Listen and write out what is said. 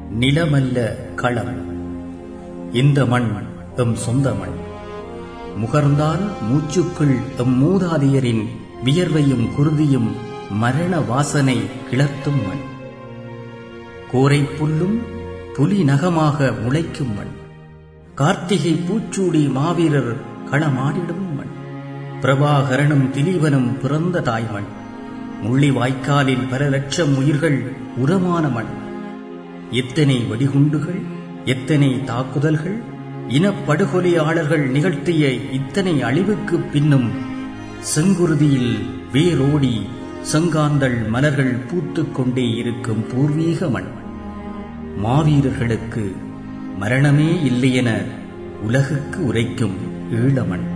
நிலமல்ல களம் இந்த மண் எம் சொந்த மண் முகர்ந்தால் மூச்சுக்குள் எம் மூதாதையரின் வியர்வையும் குருதியும் மரண வாசனை கிளர்த்தும் மண் கோரை புல்லும் புலி நகமாக முளைக்கும் மண் கார்த்திகை பூச்சூடி மாவீரர் களமாடிடும் மண் பிரபாகரனும் திலீபனும் பிறந்த தாய்மண் முள்ளி வாய்க்காலில் பல லட்சம் உயிர்கள் உரமான மண் எத்தனை வெடிகுண்டுகள் எத்தனை தாக்குதல்கள் இனப்படுகொலையாளர்கள் நிகழ்த்திய இத்தனை அழிவுக்கு பின்னும் செங்குருதியில் வேரோடி செங்காந்தள் மலர்கள் பூத்துக் கொண்டே இருக்கும் பூர்வீக மண் மாவீரர்களுக்கு மரணமே இல்லையென உலகுக்கு உரைக்கும் ஈழமண்